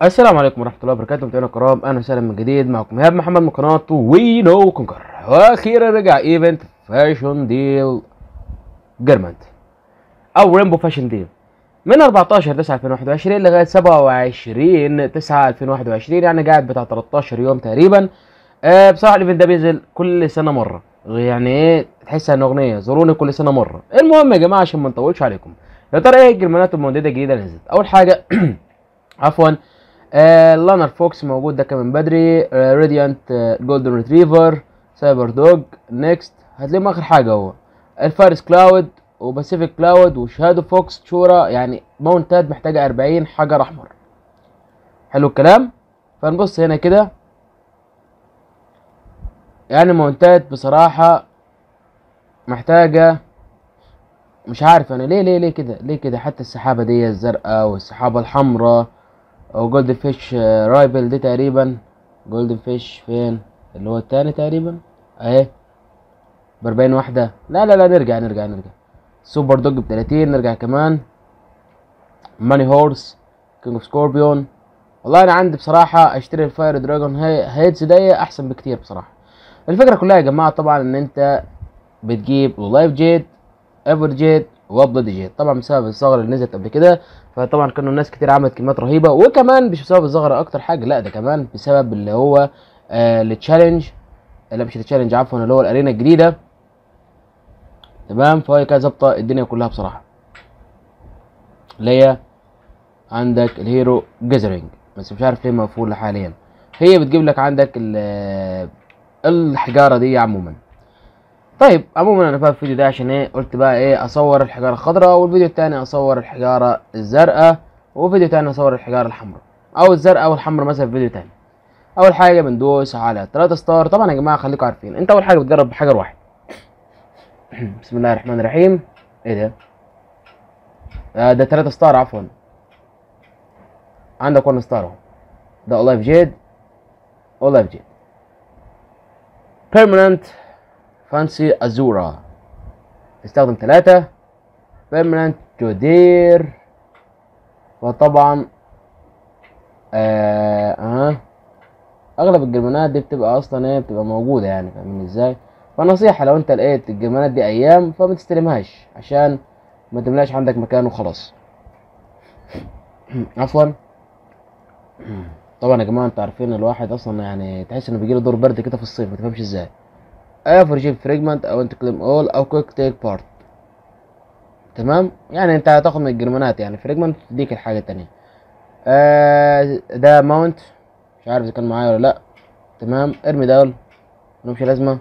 السلام عليكم ورحمة الله وبركاته متابعينا الكرام أهلا وسهلا من جديد معكم إيهاب محمد من قناة وي نو كونكر وأخيرا رجع إيفنت فاشن ديل جيرمنت أو ريمبو فاشن ديل من 14 9 2021 لغاية 27 9 2021 يعني قاعد بتاع 13 يوم تقريبا آه بصراحة الإيفنت ده بينزل كل سنة مرة يعني إيه تحسها إن أغنية زوروني كل سنة مرة المهم يا جماعة عشان ما نطولش عليكم يا ترى إيه الجرمانات المجددة الجديدة اللي نزلت أول حاجة عفوا آه لانر فوكس موجود ده كان من بدري آه راديانت آه جولدن ريتريفر سايبر دوج نيكست هتلاقيهم اخر حاجه هو الفارس كلاود وباسيفيك كلاود وشادو فوكس تشورا يعني ماونتات محتاجه 40 حجر احمر حلو الكلام فنبص هنا كده يعني ماونتات بصراحه محتاجه مش عارف انا ليه ليه ليه كده ليه كده حتى السحابه دي الزرقاء والسحابه الحمراء او جولدن فيش رايبل دي تقريبا جولدن فيش فين اللي هو التاني تقريبا اهي بأربعين واحدة لا لا لا نرجع نرجع نرجع سوبر دوج بتلاتين نرجع كمان ماني هورس كينج اوف سكوربيون والله انا عندي بصراحة اشتري الفاير دراجون هيدز دي احسن بكتير بصراحة الفكرة كلها يا جماعة طبعا ان انت بتجيب لايف جيت ايفر جيت وبلد جيت طبعا بسبب الثغرة اللي نزلت قبل كده فطبعا كانوا الناس كتير عملت كميات رهيبه وكمان مش بسبب الزغرة اكتر حاجه لا ده كمان بسبب اللي هو آه التشالنج لا مش التشالنج عفوا اللي هو الارينا الجديده تمام فهي كانت ظابطه الدنيا كلها بصراحه اللي هي عندك الهيرو جيزرينج بس مش عارف ليه مقفول حاليا هي بتجيب لك عندك الحجاره دي عموما طيب عموما انا بقى الفيديو ده عشان ايه قلت بقى ايه اصور الحجاره الخضراء والفيديو التاني اصور الحجاره الزرقاء وفيديو تاني اصور الحجاره الحمراء او الزرقاء والحمراء مثلا في فيديو تاني اول حاجه بندوس على 3 ستار طبعا يا جماعه خليكم عارفين انت اول حاجه بتجرب بحجر واحد بسم الله الرحمن الرحيم ايه ده آه ده 3 ستار عفوا عندك 1 ستار اهو ده اولايف جيد اولايف جيد بيرمننت فانسي ازورا استخدم ثلاثة بيرمننت جودير وطبعا آه, آه اغلب الجرمانات دي بتبقى اصلا ايه بتبقى موجودة يعني فاهمين ازاي فنصيحة لو انت لقيت الجرمانات دي ايام فما تستلمهاش عشان ما تملاش عندك مكان وخلاص عفوا طبعا يا جماعة انتوا عارفين الواحد اصلا يعني تحس انه بيجيله دور برد كده في الصيف ما تفهمش ازاي افرجيب فريجمنت او انت كليم اول او كويك تيك بارت تمام يعني انت هتاخد من الجرمانات يعني فريجمنت تديك الحاجه التانية آه ده ماونت مش عارف اذا كان معايا ولا لا تمام ارمي دول ملهمش لازمه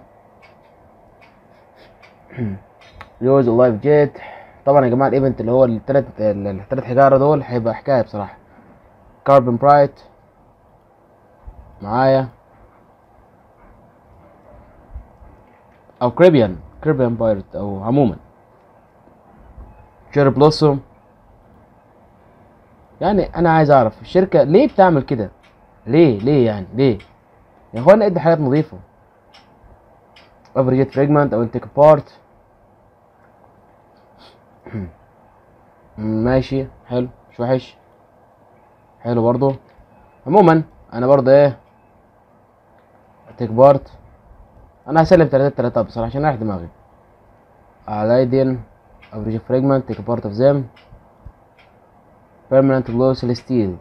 يوز لايف جيت طبعا يا جماعه الايفنت اللي هو التلات التلات حجاره دول هيبقى حكايه بصراحه كاربون برايت معايا او كريبيان كريبيان بايرت او عموما شير بلوسوم يعني انا عايز اعرف الشركه ليه بتعمل كده ليه ليه يعني ليه يا اخوانا ادي حاجات نظيفه افريجيت فريجمنت او انتك بارت ماشي حلو مش وحش حلو برضو عموما انا برضو ايه تيك بارت انا هسلم تلاتة تلاتة بصراحة عشان اريح دماغي الايدين افريج فريجمنت تيك بارت اوف زيم بيرمننت بلو سيلستيل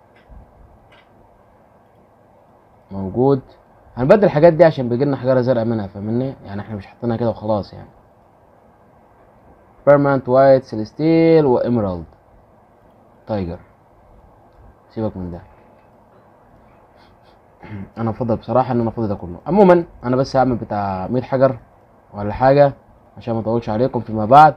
موجود هنبدل الحاجات دي عشان بيجيلنا حجارة زرقاء منها فاهمني يعني احنا مش حاطينها كده وخلاص يعني بيرمننت وايت سيلستيل واميرالد تايجر سيبك من ده انا افضل بصراحه ان انا افضل ده كله عموما انا بس هعمل بتاع 100 حجر ولا حاجه عشان ما اطولش عليكم فيما بعد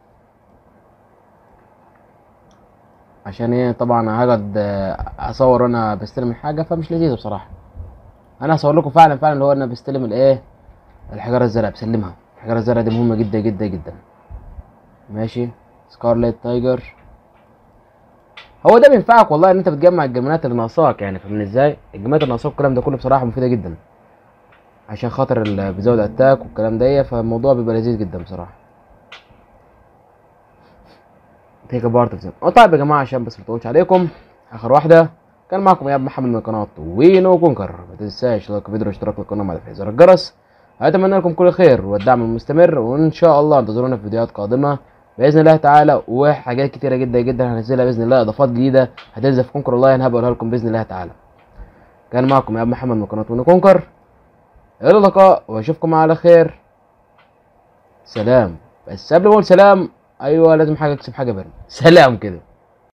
عشان ايه طبعا هقعد اصور وانا بستلم الحاجه فمش لذيذه بصراحه انا هصور لكم فعلا فعلا اللي هو انا بستلم الايه الحجاره الزرقاء بسلمها الحجاره الزرقاء دي مهمه جدا جدا جدا ماشي سكارليت تايجر هو ده بينفعك والله ان انت بتجمع الجمانات اللي ناقصاك يعني فاهمين ازاي الجمانات اللي ناقصاك الكلام ده كله بصراحه مفيده جدا عشان خاطر بيزود اتاك والكلام ده فالموضوع بيبقى لذيذ جدا بصراحه تيك بارت اوف طيب يا جماعه عشان بس ما اطولش عليكم اخر واحده كان معكم يا محمد من قناه وينو كونكر ما تنساش لايك الفيديو واشتراك في القناه وتفعيل زر الجرس اتمنى لكم كل خير والدعم المستمر وان شاء الله انتظرونا في فيديوهات قادمه باذن الله تعالى وحاجات كتيره جدا جدا هنزلها باذن الله اضافات جديده هتنزل في كونكر اونلاين هبقولها لكم باذن الله تعالى كان معكم يا محمد من قناه وينو كونكر الى اللقاء واشوفكم على خير سلام بس قبل ما اقول سلام ايوه لازم حاجه اكسب حاجه برد سلام كده